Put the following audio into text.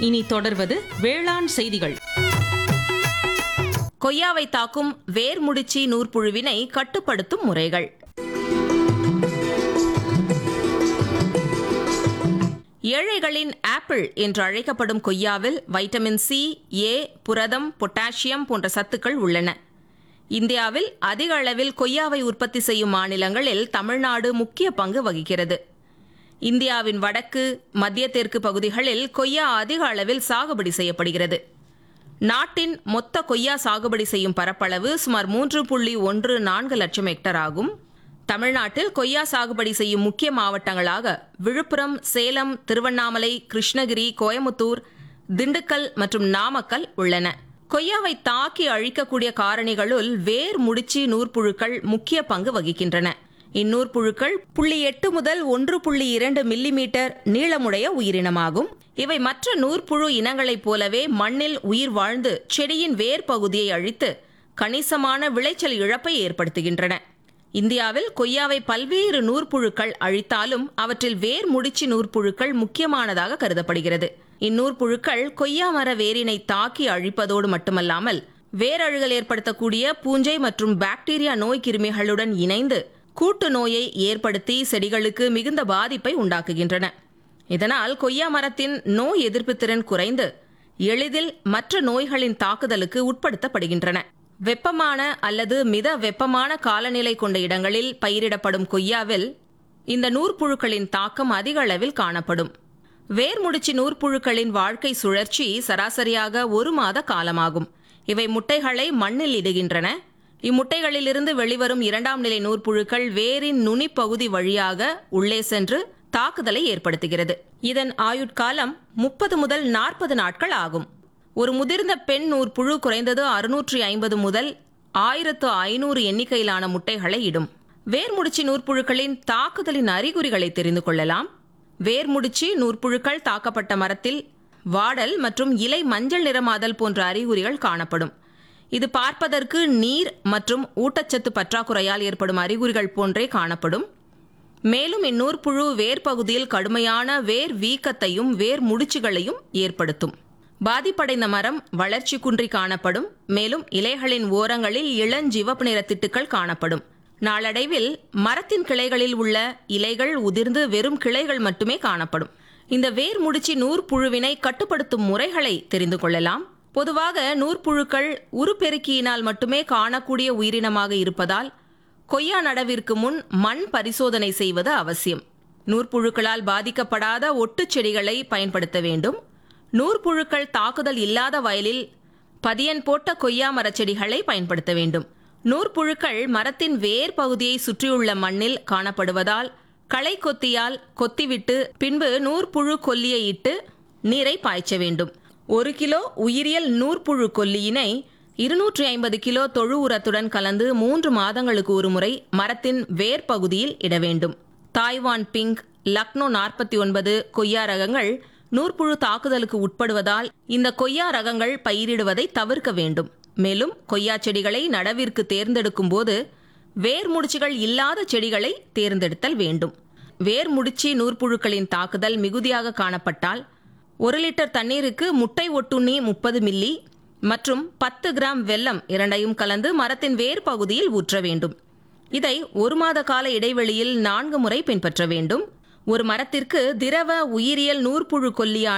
இனி தொடர்வது வேளாண் செய்திகள் கொய்யாவை தாக்கும் வேர்முடிச்சி நூற்புழுவினை கட்டுப்படுத்தும் முறைகள் ஏழைகளின் ஆப்பிள் என்று அழைக்கப்படும் கொய்யாவில் வைட்டமின் சி ஏ புரதம் பொட்டாசியம் போன்ற சத்துக்கள் உள்ளன இந்தியாவில் அதிக அளவில் கொய்யாவை உற்பத்தி செய்யும் மாநிலங்களில் தமிழ்நாடு முக்கிய பங்கு வகிக்கிறது இந்தியாவின் வடக்கு மத்திய தெற்கு பகுதிகளில் கொய்யா அதிக அளவில் சாகுபடி செய்யப்படுகிறது நாட்டின் மொத்த கொய்யா சாகுபடி செய்யும் பரப்பளவு சுமார் மூன்று புள்ளி ஒன்று நான்கு லட்சம் ஹெக்டர் ஆகும் தமிழ்நாட்டில் கொய்யா சாகுபடி செய்யும் முக்கிய மாவட்டங்களாக விழுப்புரம் சேலம் திருவண்ணாமலை கிருஷ்ணகிரி கோயமுத்தூர் திண்டுக்கல் மற்றும் நாமக்கல் உள்ளன கொய்யாவை தாக்கி அழிக்கக்கூடிய காரணிகளுள் வேர் முடிச்சி நூற்புழுக்கள் முக்கிய பங்கு வகிக்கின்றன இந்நூற்புழுக்கள் புள்ளி எட்டு முதல் ஒன்று புள்ளி இரண்டு மில்லிமீட்டர் நீளமுடைய உயிரினமாகும் இவை மற்ற நூற்புழு இனங்களைப் போலவே மண்ணில் உயிர் வாழ்ந்து செடியின் வேர் பகுதியை அழித்து கணிசமான விளைச்சல் இழப்பை ஏற்படுத்துகின்றன இந்தியாவில் கொய்யாவை பல்வேறு நூற்புழுக்கள் அழித்தாலும் அவற்றில் வேர் முடிச்சி நூற்புழுக்கள் முக்கியமானதாக கருதப்படுகிறது இந்நூற்புழுக்கள் கொய்யா மர வேரினை தாக்கி அழிப்பதோடு மட்டுமல்லாமல் வேரழுகல் ஏற்படுத்தக்கூடிய பூஞ்சை மற்றும் பாக்டீரியா நோய் கிருமிகளுடன் இணைந்து கூட்டு நோயை ஏற்படுத்தி செடிகளுக்கு மிகுந்த பாதிப்பை உண்டாக்குகின்றன இதனால் கொய்யா மரத்தின் நோய் எதிர்ப்பு திறன் குறைந்து எளிதில் மற்ற நோய்களின் தாக்குதலுக்கு உட்படுத்தப்படுகின்றன வெப்பமான அல்லது மித வெப்பமான காலநிலை கொண்ட இடங்களில் பயிரிடப்படும் கொய்யாவில் இந்த நூற்புழுக்களின் தாக்கம் அதிக அளவில் காணப்படும் வேர்முடிச்சி நூற்புழுக்களின் வாழ்க்கை சுழற்சி சராசரியாக ஒரு மாத காலமாகும் இவை முட்டைகளை மண்ணில் இடுகின்றன இம்முட்டைகளிலிருந்து வெளிவரும் இரண்டாம் நிலை நூற்புழுக்கள் வேரின் நுனிப்பகுதி வழியாக உள்ளே சென்று தாக்குதலை ஏற்படுத்துகிறது இதன் ஆயுட்காலம் முப்பது முதல் நாற்பது நாட்கள் ஆகும் ஒரு முதிர்ந்த பெண் நூற்புழு குறைந்தது அறுநூற்றி ஐம்பது முதல் ஆயிரத்து ஐநூறு எண்ணிக்கையிலான முட்டைகளை இடும் வேர்முடிச்சி நூற்புழுக்களின் தாக்குதலின் அறிகுறிகளை தெரிந்து கொள்ளலாம் வேர்முடிச்சி நூற்புழுக்கள் தாக்கப்பட்ட மரத்தில் வாடல் மற்றும் இலை மஞ்சள் நிறமாதல் போன்ற அறிகுறிகள் காணப்படும் இது பார்ப்பதற்கு நீர் மற்றும் ஊட்டச்சத்து பற்றாக்குறையால் ஏற்படும் அறிகுறிகள் போன்றே காணப்படும் மேலும் இந்நூற்புழு வேர் பகுதியில் கடுமையான வேர் வீக்கத்தையும் வேர் முடிச்சுகளையும் ஏற்படுத்தும் பாதிப்படைந்த மரம் வளர்ச்சி குன்றி காணப்படும் மேலும் இலைகளின் ஓரங்களில் இளஞ்சிவப்பு நிற திட்டுக்கள் காணப்படும் நாளடைவில் மரத்தின் கிளைகளில் உள்ள இலைகள் உதிர்ந்து வெறும் கிளைகள் மட்டுமே காணப்படும் இந்த வேர் முடிச்சி நூற்புழுவினை கட்டுப்படுத்தும் முறைகளை தெரிந்து கொள்ளலாம் பொதுவாக நூற்புழுக்கள் உருப்பெருக்கியினால் மட்டுமே காணக்கூடிய உயிரினமாக இருப்பதால் கொய்யா நடவிற்கு முன் மண் பரிசோதனை செய்வது அவசியம் நூற்புழுக்களால் பாதிக்கப்படாத ஒட்டுச் செடிகளை பயன்படுத்த வேண்டும் நூற்புழுக்கள் தாக்குதல் இல்லாத வயலில் பதியன் போட்ட கொய்யா மரச்செடிகளை பயன்படுத்த வேண்டும் நூற்புழுக்கள் மரத்தின் வேர் பகுதியை சுற்றியுள்ள மண்ணில் காணப்படுவதால் களை கொத்தியால் கொத்திவிட்டு பின்பு நூற்புழு கொல்லியை இட்டு நீரை பாய்ச்ச வேண்டும் ஒரு கிலோ உயிரியல் நூற்புழு கொல்லியினை இருநூற்றி ஐம்பது கிலோ தொழு உரத்துடன் கலந்து மூன்று மாதங்களுக்கு ஒருமுறை மரத்தின் வேர் பகுதியில் இட வேண்டும் தாய்வான் பிங்க் லக்னோ நாற்பத்தி ஒன்பது கொய்யா ரகங்கள் நூற்புழு தாக்குதலுக்கு உட்படுவதால் இந்த கொய்யா ரகங்கள் பயிரிடுவதை தவிர்க்க வேண்டும் மேலும் கொய்யா செடிகளை நடவிற்கு தேர்ந்தெடுக்கும் போது வேர் முடிச்சுகள் இல்லாத செடிகளை தேர்ந்தெடுத்தல் வேண்டும் வேர் முடிச்சி நூற்புழுக்களின் தாக்குதல் மிகுதியாக காணப்பட்டால் ஒரு லிட்டர் தண்ணீருக்கு முட்டை ஒட்டுண்ணி முப்பது மில்லி மற்றும் பத்து கிராம் வெல்லம் இரண்டையும் கலந்து மரத்தின் வேர் பகுதியில் ஊற்ற வேண்டும் இதை ஒரு மாத கால இடைவெளியில் நான்கு முறை பின்பற்ற வேண்டும் ஒரு மரத்திற்கு திரவ உயிரியல் நூற்புழு கொல்லியான